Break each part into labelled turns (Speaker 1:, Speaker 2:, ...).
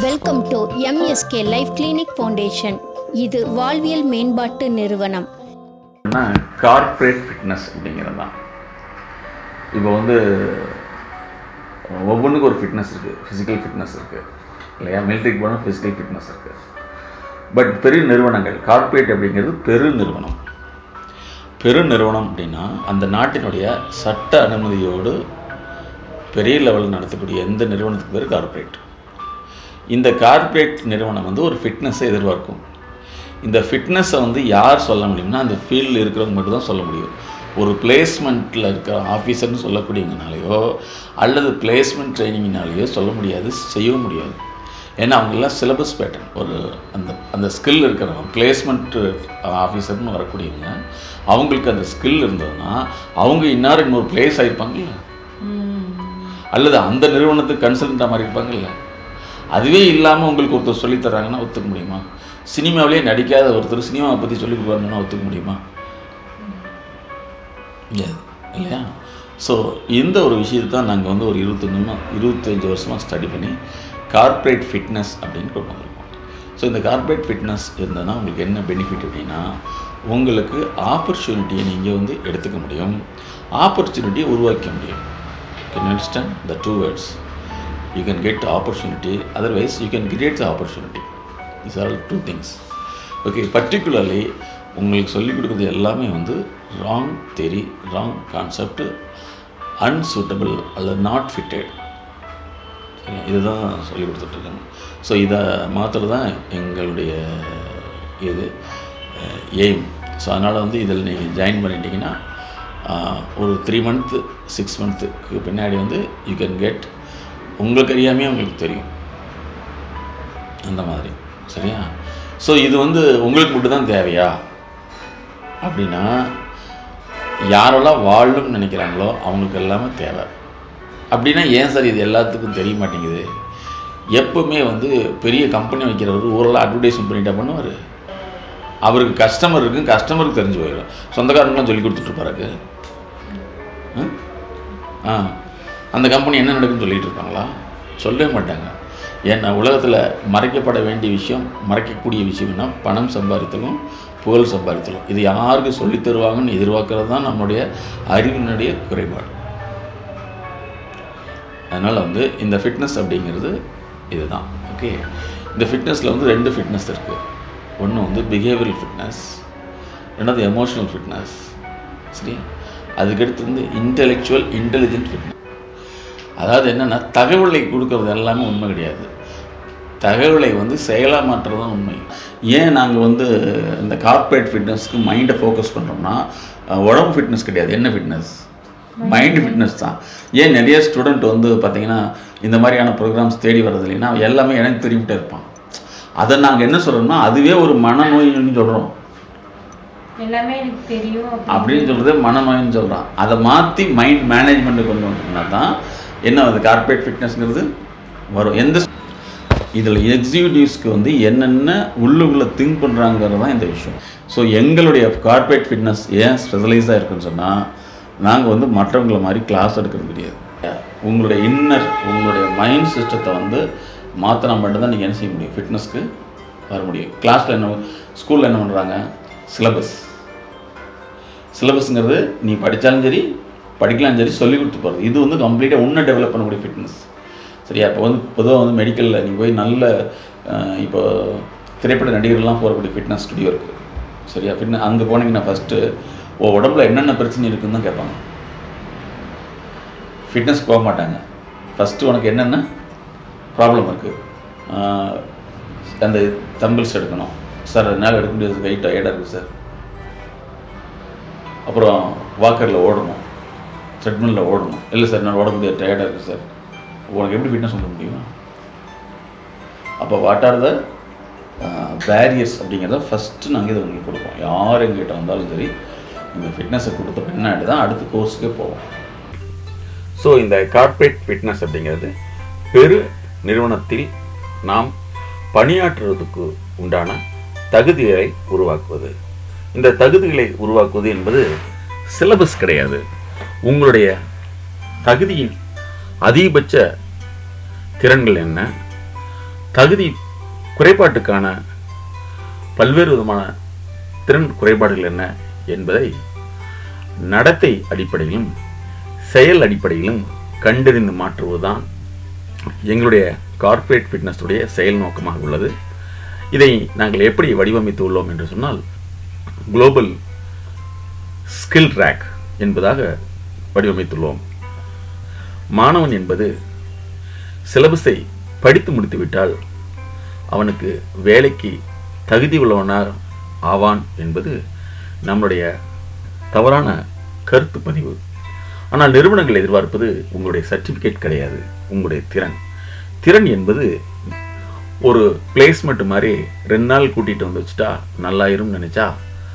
Speaker 1: Welcome to MSK life clinic foundation இது வாழ்வியல் மேம்பாட்டு நிறுவனம்
Speaker 2: கார்ப்பரேட் ஃபிட்னஸ் அப்படிங்கிறது தான் இப்போ வந்து ஒவ்வொன்றுக்கும் ஒரு ஃபிட்னஸ் இருக்குது ஃபிசிக்கல் ஃபிட்னஸ் இருக்குது இல்லையா மிலிட்ரிக்கு போனால் ஃபிசிக்கல் ஃபிட்னஸ் இருக்குது பட் பெரிய நிறுவனங்கள் கார்ப்பரேட் அப்படிங்கிறது பெரு நிறுவனம் பெரு நிறுவனம் அப்படின்னா அந்த நாட்டினுடைய சட்ட அனுமதியோடு பெரிய லெவலில் நடத்தக்கூடிய எந்த நிறுவனத்துக்கு பேர் கார்ப்பரேட் இந்த கார்ப்பரேட் நிறுவனம் வந்து ஒரு ஃபிட்னஸை எதிர்பார்க்கும் இந்த ஃபிட்னஸை வந்து யார் சொல்ல முடியும்னா அந்த ஃபீல்டில் இருக்கிறவங்க மட்டும் தான் சொல்ல முடியும் ஒரு பிளேஸ்மெண்ட்டில் இருக்கிற ஆஃபீஸர்னு சொல்லக்கூடியங்கனாலேயோ அல்லது பிளேஸ்மெண்ட் ட்ரைனிங்னாலேயோ சொல்ல முடியாது செய்யவும் முடியாது ஏன்னா அவங்கெல்லாம் சிலபஸ் பேட்டர்ன் ஒரு அந்த அந்த ஸ்கில் இருக்கிறவங்க பிளேஸ்மெண்ட் ஆஃபீஸர்னு வரக்கூடியவங்க அவங்களுக்கு அந்த ஸ்கில் இருந்ததுன்னா அவங்க இன்னார் இன்னொரு பிளேஸ் ஆகிருப்பாங்கல்ல அல்லது அந்த நிறுவனத்துக்கு கன்சல்டண்ட்டாக மாதிரி இருப்பாங்கல்ல அதுவே இல்லாமல் உங்களுக்கு ஒருத்தர் சொல்லித் தர்றாங்கன்னா ஒத்துக்க முடியுமா சினிமாவிலே நடிக்காத ஒருத்தர் சினிமாவை பற்றி சொல்லி கொடுக்குறாங்கன்னா ஒத்துக்க முடியுமா முடியாது இல்லையா ஸோ இந்த ஒரு விஷயத்தை தான் நாங்கள் வந்து ஒரு இருபத்தஞ்சு இருபத்தஞ்சி வருஷமாக ஸ்டடி பண்ணி கார்ப்பரேட் ஃபிட்னஸ் அப்படின்னு கொண்டு வந்திருக்கோம் ஸோ இந்த கார்ப்பரேட் ஃபிட்னஸ் இருந்ததுன்னா உங்களுக்கு என்ன பெனிஃபிட் அப்படின்னா உங்களுக்கு ஆப்பர்ச்சுனிட்டியை நீங்கள் வந்து எடுத்துக்க முடியும் ஆப்பர்ச்சுனிட்டியை உருவாக்க முடியும் can understand the two words you can get opportunity otherwise you can create the opportunity is all two things okay particularly உங்களுக்கு சொல்லிக் கொடுக்குறது எல்லாமே வந்து wrong theory wrong concept unsuitable அல்லது நாட் ஃபிட்டட் இதுதான் சொல்லி கொடுத்துட்ருக்காங்க ஸோ இதை மாத்திரம் தான் எங்களுடைய இது எய்ம் ஸோ அதனால் வந்து இதில் நீங்கள் ஜாயின் பண்ணிட்டீங்கன்னா ஒரு த்ரீ மந்த்து சிக்ஸ் மந்த்துக்கு பின்னாடி வந்து யூ கேன் கெட் உங்களுக்கு அறியாமே உங்களுக்கு தெரியும் அந்த மாதிரி சரியா ஸோ இது வந்து உங்களுக்கு மட்டும்தான் தேவையா அப்படின்னா யாரெல்லாம் வாழணும்னு நினைக்கிறாங்களோ அவங்களுக்கு எல்லாமே தேவை அப்படின்னா ஏன் சார் இது எல்லாத்துக்கும் தெரிய மாட்டேங்குது எப்பவுமே வந்து பெரிய கம்பெனி வைக்கிறவர் ஊரெல்லாம் அட்வர்டைஸ்மெண்ட் பண்ணிட்டா பண்ணுவார் அவருக்கு கஸ்டமர் இருக்குது கஸ்டமருக்கு தெரிஞ்சு போயிடும் சொந்தக்காரங்களாம் சொல்லி கொடுத்துட்ருப்பாருக்கு ஆ அந்த கம்பெனி என்ன நடக்குன்னு சொல்லிகிட்டு இருப்பாங்களா சொல்லவே மாட்டாங்க ஏன்னா உலகத்தில் மறைக்கப்பட வேண்டிய விஷயம் மறைக்கக்கூடிய விஷயம்னா பணம் சம்பாதித்தலும் புகழ் சம்பாதித்தலும் இது யாருக்கு சொல்லித் தருவாங்கன்னு எதிர்பார்க்கறது தான் நம்முடைய அறிவினுடைய குறைபாடு அதனால் வந்து இந்த ஃபிட்னஸ் அப்படிங்கிறது இதுதான் ஓகே இந்த ஃபிட்னஸில் வந்து ரெண்டு ஃபிட்னஸ் இருக்குது ஒன்று வந்து பிஹேவியரல் ஃபிட்னஸ் ரெண்டாவது எமோஷனல் ஃபிட்னஸ் சரி அதுக்கடுத்து வந்து இன்டெலெக்சுவல் இன்டெலிஜென்ட் ஃபிட்னஸ் அதாவது என்னென்னா தகவலை கொடுக்கறது எல்லாமே உண்மை கிடையாது தகவலை வந்து செயலாக மாற்றுறது தான் உண்மை ஏன் நாங்கள் வந்து இந்த கார்ப்பரேட் ஃபிட்னஸ்க்கு மைண்டை ஃபோக்கஸ் பண்ணுறோம்னா உடம்பு ஃபிட்னஸ் கிடையாது என்ன ஃபிட்னஸ் மைண்டு ஃபிட்னஸ் தான் ஏன் நிறைய ஸ்டூடெண்ட் வந்து பார்த்திங்கன்னா இந்த மாதிரியான ப்ரோக்ராம்ஸ் தேடி வர்றது இல்லைன்னா எல்லாமே எனக்கு தெரிவிட்டே இருப்பான் அதை நாங்கள் என்ன சொல்கிறோம்னா அதுவே ஒரு மனநோயின்னு சொல்கிறோம்
Speaker 3: எல்லாமே எனக்கு தெரியும்
Speaker 2: அப்படின்னு சொல்கிறது மனநோயின்னு சொல்கிறான் அதை மாற்றி மைண்ட் மேனேஜ்மெண்ட்டு கொண்டு வந்தோம்னா தான் என்ன அது கார்ப்பரேட் ஃபிட்னஸ்ங்கிறது வரும் எந்த இதில் எக்ஸிக்யூட்டிவ்ஸ்க்கு வந்து என்னென்ன உள்ளுக்குள்ளே திங்க் பண்ணுறாங்கிறது தான் இந்த விஷயம் ஸோ எங்களுடைய கார்ப்பரேட் ஃபிட்னஸ் ஏன் ஸ்பெஷலைஸாக இருக்குன்னு சொன்னால் நாங்கள் வந்து மற்றவங்கள மாதிரி கிளாஸ் எடுக்கிறது கிடையாது உங்களுடைய இன்னர் உங்களுடைய மைண்ட் சிஸ்டத்தை வந்து மாற்றினா மட்டும்தான் நீங்கள் என்ன செய்ய முடியும் ஃபிட்னஸ்க்கு வர முடியும் கிளாஸில் என்ன ஸ்கூலில் என்ன பண்ணுறாங்க சிலபஸ் சிலபஸ்ங்கிறது நீ படித்தாலும் சரி படிக்கலாம் சரி சொல்லி கொடுத்து போகிறது இது வந்து கம்ப்ளீட்டாக இன்னும் டெவலப் பண்ணக்கூடிய ஃபிட்னஸ் சரியா இப்போ வந்து பொதுவாக வந்து மெடிக்கலில் நீங்கள் போய் நல்ல இப்போ திரைப்பட நடிகர்கள்லாம் போகக்கூடிய ஃபிட்னஸ் ஸ்டுடியோ இருக்குது சரியா ஃபிட்னஸ் அங்கே போனீங்கன்னா ஃபஸ்ட்டு ஓ உடம்புல என்னென்ன பிரச்சனை இருக்குன்னு தான் கேட்பாங்க ஃபிட்னஸ் போக மாட்டாங்க ஃபஸ்ட்டு உனக்கு என்னென்ன ப்ராப்ளம் இருக்குது அந்த தம்பிள்ஸ் எடுக்கணும் சார் என்னால் எடுக்க முடியாது கை டயர்டாக இருக்குது சார் அப்புறம் வாக்கரில் ஓடணும் ட்ரெட்மில்லில் ஓடணும் இல்லை சார் நான் ஓட முடியாது டயர்டாக இருக்குது சார் உனக்கு எப்படி ஃபிட்னஸ் பண்ண முடியும் அப்போ வாட் ஆர் த பேரியர்ஸ் அப்படிங்கிறத ஃபஸ்ட்டு நாங்கள் இதை உங்களுக்கு கொடுப்போம் யார் எங்கிட்ட வந்தாலும் சரி இந்த ஃபிட்னஸை கொடுத்த பின்னாடி தான் அடுத்த கோர்ஸுக்கே போவோம் ஸோ இந்த கார்ப்பரேட் ஃபிட்னஸ் அப்படிங்கிறது பெரு நிறுவனத்தில் நாம் பணியாற்றுவதற்கு உண்டான தகுதிகளை உருவாக்குவது இந்த தகுதிகளை உருவாக்குவது என்பது சிலபஸ் கிடையாது உங்களுடைய தகுதியின் அதிகபட்ச திறன்கள் என்ன தகுதி குறைபாட்டுக்கான பல்வேறு விதமான திறன் குறைபாடுகள் என்ன என்பதை நடத்தை அடிப்படையிலும் செயல் அடிப்படையிலும் கண்டறிந்து மாற்றுவதுதான் எங்களுடைய கார்ப்பரேட் ஃபிட்னஸ் உடைய செயல் நோக்கமாக உள்ளது இதை நாங்கள் எப்படி வடிவமைத்து உள்ளோம் என்று சொன்னால் குளோபல் ஸ்கில் ரேக் என்பதாக வடிவமைத்துள்ளோம் மாணவன் என்பது சிலபஸை படித்து முடித்துவிட்டால் அவனுக்கு வேலைக்கு தகுதி உள்ளவனாக ஆவான் என்பது நம்முடைய தவறான கருத்து பதிவு ஆனால் நிறுவனங்கள் எதிர்பார்ப்பது உங்களுடைய சர்டிஃபிகேட் கிடையாது உங்களுடைய திறன் திறன் என்பது ஒரு பிளேஸ்மெண்ட் மாதிரி ரெண்டு நாள் கூட்டிகிட்டு வந்து வச்சுட்டா நல்லாயிரும்னு நினச்சா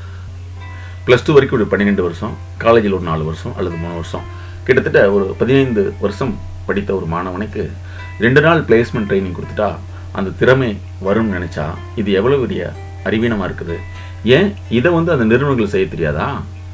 Speaker 2: ப்ளஸ் டூ வரைக்கும் ஒரு பன்னிரெண்டு வருஷம் காலேஜில் ஒரு நாலு வருஷம் அல்லது மூணு வருஷம் கிட்டத்தட்ட ஒரு பதினைந்து வருஷம் படித்த ஒரு மாணவனுக்கு ரெண்டு நாள் பிளேஸ்மெண்ட் ட்ரைனிங் கொடுத்துட்டா அந்த திறமை வரும்னு நினச்சா இது எவ்வளோ பெரிய அறிவீனமாக இருக்குது ஏன் இதை வந்து அந்த நிறுவனங்கள் செய்ய தெரியாதா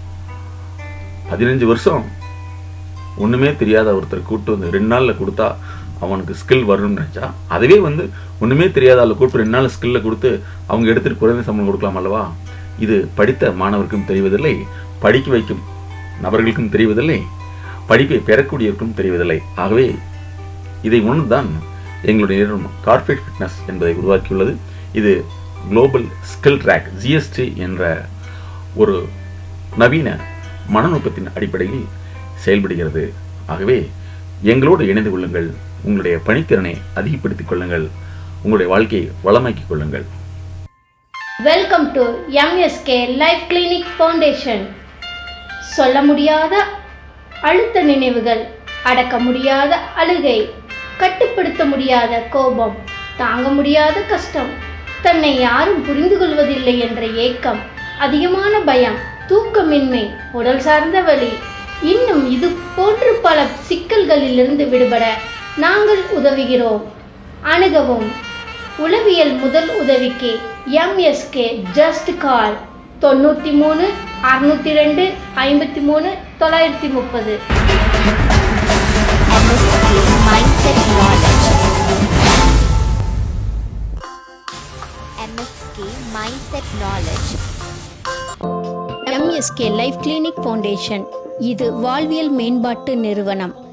Speaker 2: பதினஞ்சு வருஷம் ஒன்றுமே தெரியாத ஒருத்தர் கூப்பிட்டு வந்து ரெண்டு நாளில் கொடுத்தா அவனுக்கு ஸ்கில் வரும்னு நினச்சா அதுவே வந்து ஒன்றுமே தெரியாத ஆளை கூப்பிட்டு ரெண்டு நாள் ஸ்கில்ல கொடுத்து அவங்க எடுத்துகிட்டு குறைந்த சம்பளம் கொடுக்கலாம் அல்லவா இது படித்த மாணவருக்கும் தெரிவதில்லை படிக்க வைக்கும் நபர்களுக்கும் தெரிவதில்லை படிப்பை பெறக்கூடியவருக்கும் தெரிவதில்லை ஆகவே இதை உணர்ந்துதான் எங்களுடைய நிறுவனம் கார்ப்பரேட் ஃபிட்னஸ் என்பதை உருவாக்கியுள்ளது இது குளோபல் ஸ்கில் ட்ராக் ஜிஎஸ்டி என்ற ஒரு நவீன மனநோக்கத்தின் அடிப்படையில் செயல்படுகிறது ஆகவே எங்களோடு இணைந்து கொள்ளுங்கள் உங்களுடைய பணித்திறனை அதிகப்படுத்திக் கொள்ளுங்கள் உங்களுடைய வாழ்க்கையை வளமாக்கிக் கொள்ளுங்கள்
Speaker 1: welcome to MSK life clinic foundation சொல்ல முடியாத அழுத்த நினைவுகள் அடக்க முடியாத அழுகை கட்டுப்படுத்த முடியாத கோபம் தாங்க முடியாத கஷ்டம் தன்னை யாரும் புரிந்து கொள்வதில்லை என்ற ஏக்கம் அதிகமான பயம் தூக்கமின்மை உடல் சார்ந்த வலி இன்னும் இது போன்று பல சிக்கல்களிலிருந்து விடுபட நாங்கள் உதவுகிறோம் அணுகவும் உளவியல் முதல் உதவிக்கு எம்எஸ்கே ஜஸ்ட் கால் தொண்ணூற்றி மூணு அறுநூற்றி ரெண்டு ஐம்பத்தி மூணு தொள்ளாயிரத்தி முப்பது
Speaker 4: MSK Mindset Knowledge. MSK Mindset Knowledge.
Speaker 1: MSK life clinic foundation இது வாழ்வியல் மேம்பாட்டு நிறுவனம்